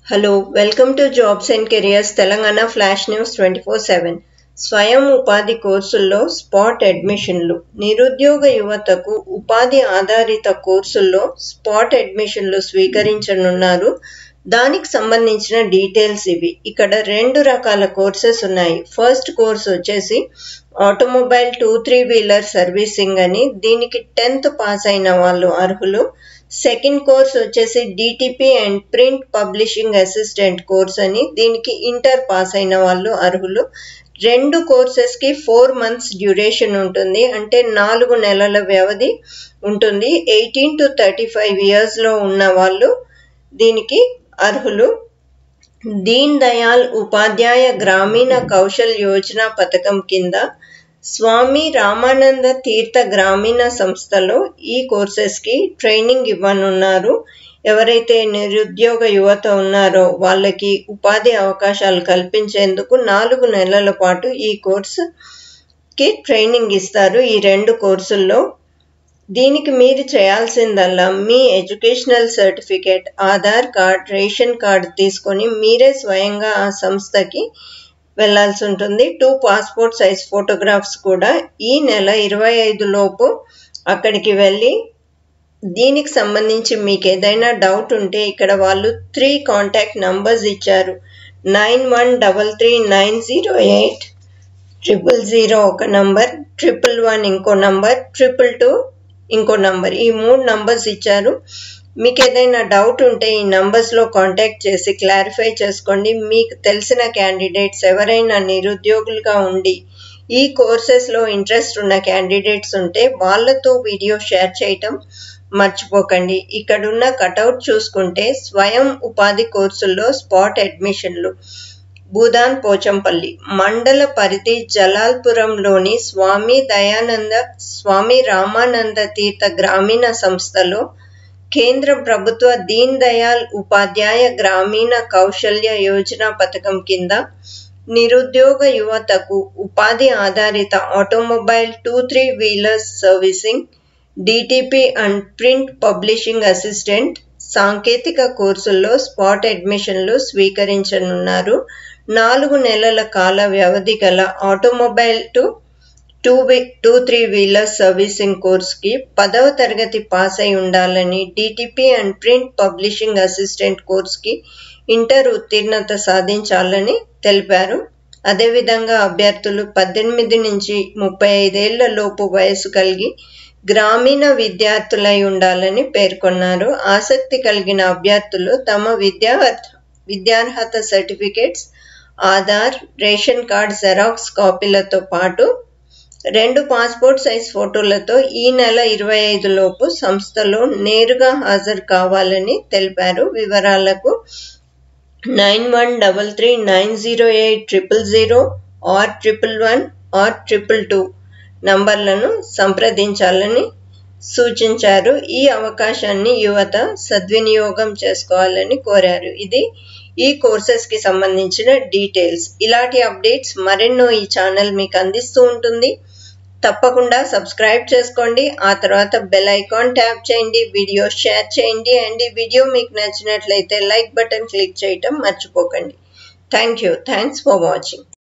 hello welcome to jobs and careers Telangana flash news twenty four seven స్వయం ఉపాధి కోర్సుల్లో spot అడ్మిషన్లు నిరుద్యోగ యువతకు ఉపాధి ఆధారిత కోర్సుల్లో స్పాట్ అడ్మిషన్లు స్వీకరించనున్నారు దానికి సంబంధించిన డీటెయిల్స్ ఇవి ఇక్కడ రెండు రకాల కోర్సెస్ ఉన్నాయి ఫస్ట్ కోర్స్ వచ్చేసి automobile two three wheeler servicing అని దీనికి టెన్త్ పాస్ అయిన వాళ్ళు అర్హులు సెకండ్ కోర్స్ వచ్చేసి DTP and print publishing assistant course అని దీనికి ఇంటర్ పాస్ అయిన వాళ్ళు అర్హులు రెండు కోర్సెస్కి ఫోర్ మంత్స్ డ్యూరేషన్ ఉంటుంది అంటే నాలుగు నెలల వ్యవధి ఉంటుంది ఎయిటీన్ టు థర్టీ ఫైవ్ ఇయర్స్లో ఉన్న వాళ్ళు దీనికి అర్హులు దీన్ దయాల్ ఉపాధ్యాయ గ్రామీణ కౌశల్ యోజన పథకం కింద స్వామి రామానంద తీర్థ గ్రామీణ సంస్థలో ఈ కోర్సెస్కి ట్రైనింగ్ ఇవ్వనున్నారు ఎవరైతే నిరుద్యోగ యువత ఉన్నారో వాళ్ళకి ఉపాధి అవకాశాలు కల్పించేందుకు నాలుగు నెలల పాటు ఈ కోర్సుకి ట్రైనింగ్ ఇస్తారు ఈ రెండు కోర్సుల్లో దీనికి మీరు చేయాల్సిందల్లా మీ educational certificate Aadhaar card ration card తీసుకొని మీరే స్వయంగా ఆ సంస్థకి వెళ్లాల్సి ఉంటుంది టూ పాస్పోర్ట్ సైజ్ ఫోటోగ్రాఫ్స్ కూడా ఈ నెల ఇరవై ఐదు లోపు అక్కడికి వెళ్ళి దీనికి సంబంధించి మీకు ఏదైనా డౌట్ ఉంటే ఇక్కడ వాళ్ళు త్రీ కాంటాక్ట్ నంబర్స్ ఇచ్చారు nine one double three nine zero eight triple zero ఒక నంబర్ ట్రిపుల్ వన్ ఇంకో నంబర్ ట్రిపుల్ టూ ఇంకో నంబర్ ఈ మూడు నంబర్స్ ఇచ్చారు మీకు ఏదైనా డౌట్ ఉంటే ఈ నంబర్స్లో కాంటాక్ట్ చేసి క్లారిఫై చేసుకోండి మీకు తెలిసిన క్యాండిడేట్స్ ఎవరైనా నిరుద్యోగులుగా ఉండి ఈ కోర్సెస్లో ఇంట్రెస్ట్ ఉన్న క్యాండిడేట్స్ ఉంటే వాళ్ళతో వీడియో షేర్ చేయటం మర్చిపోకండి ఇక్కడున్న కటౌట్ చూసుకుంటే స్వయం ఉపాధి కోర్సుల్లో స్పాట్ అడ్మిషన్లు భూదాన్ పోచంపల్లి మండల పరిధి జలాల్పురంలోని స్వామి దయానంద స్వామి రామానంద తీర్థ గ్రామీణ సంస్థలో కేంద్ర ప్రభుత్వ దీన్ దయాల్ ఉపాధ్యాయ గ్రామీణ కౌశల్య యోజన పథకం కింద నిరుద్యోగ యువతకు ఉపాధి ఆధారిత automobile two three wheelers servicing DTP and print publishing assistant సాంకేతిక కోర్సుల్లో స్పాట్ అడ్మిషన్లు స్వీకరించనున్నారు నాలుగు నెలల కాల వ్యవధి గల automobile to two V two three wheeler servicing కోర్స్కి పదవ తరగతి పాస్ అయి ఉండాలని DTP and print publishing assistant కోర్స్కి ఇంటర్ ఉత్తీర్ణత సాధించాలని తెలిపారు అదేవిధంగా అభ్యర్థులు పద్దెనిమిది నుంచి ముప్పై ఐదేళ్ల లోపు వయసు కలిగి గ్రామీణ విద్యార్థులై ఉండాలని పేర్కొన్నారు ఆసక్తి కలిగిన అభ్యర్థులు తమ విద్యా విద్యార్హత certificates Aadhaar ration card xerox కాపీలతో పాటు రెండు పాస్పోర్ట్ సైజ్ ఫోటోలతో ఈ నెల ఇరవై ఐదు లోపు సంస్థలో నేరుగా హాజరు కావాలని తెలిపారు వివరాలకు nine one double three nine zero eight triple zero or triple one or triple two నంబర్లను సంప్రదించాలని సూచించారు ఈ అవకాశాన్ని యువత సద్వినియోగం చేసుకోవాలని కోరారు ఇది ఈ కోర్సెస్కి సంబంధించిన డీటెయిల్స్ ఇలాంటి అప్డేట్స్ మరెన్నో ఈ ఛానల్ మీకు అందిస్తూ ఉంటుంది తప్పకుండా సబ్స్క్రైబ్ చేసుకోండి ఆ తర్వాత బెల్ ఐకాన్ ట్యాప్ చేయండి వీడియో షేర్ చేయండి అండ్ ఈ వీడియో మీకు నచ్చినట్లయితే లైక్ బటన్ క్లిక్ చేయటం మర్చిపోకండి thank you thanks for watching